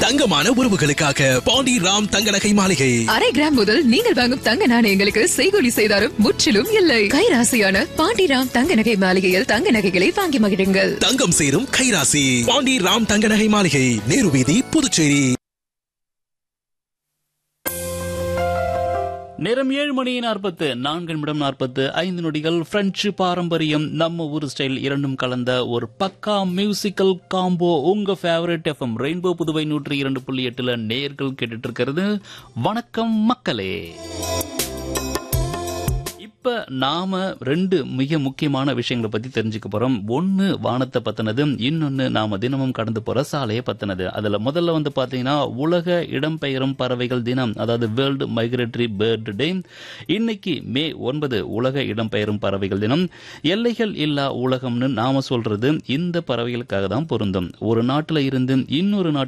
தங்கமான உறவுகளுக்காக பாண்டி ராம் தங்க நகை மாளிகை அரை கிராம் முதல் நீங்கள் வாங்கும் தங்க நாணயங்களுக்கு செய்கூலி செய்தாரும் முற்றிலும் இல்லை கைராசியான பாண்டிராம் தங்க நகை மாளிகையில் தங்க நகைகளை வாங்கி மகிழுங்கள் தங்கம் சேரும் கைராசி பாண்டி ராம் தங்க நகை மாளிகை நேரு வீதி புதுச்சேரி நேரம் ஏழு மணி நாற்பத்து நான்கு நிமிடம் நாற்பத்து ஐந்து நொடிகள் பிரெஞ்சு பாரம்பரியம் நம்ம ஊர் ஸ்டைல் இரண்டும் கலந்த ஒரு பக்கா மியூசிக்கல் காம்போ உங்க ஃபேவரட் எஃப்எம் ரெயின்போ புதுவை நூற்றி இரண்டு புள்ளி எட்டுல நேர்கள் கேட்டுட்டு இருக்கிறது வணக்கம் மக்களே இப்ப நாம ரெண்டு மிக முக்கியமான விஷயங்களை பத்தி தெரிஞ்சுக்க போறோம் ஒன்னு வானத்தை பத்தினது இன்னொன்னு நாம தினமும் கடந்து போற சாலையை பத்தினது அதுல முதல்ல வந்து பாத்தீங்கன்னா உலக இடம்பெயரும் பறவைகள் தினம் அதாவது வேர்ல்டு மைக்ரேட்டரி பேர்ட் டே இன்னைக்கு மே ஒன்பது உலக இடம்பெயரும் பறவைகள் தினம் எல்லைகள் இல்லா உலகம்னு நாம சொல்றது இந்த பறவைகளுக்காக தான் பொருந்தும் ஒரு நாட்டுல இருந்து இன்னொரு நாட்டு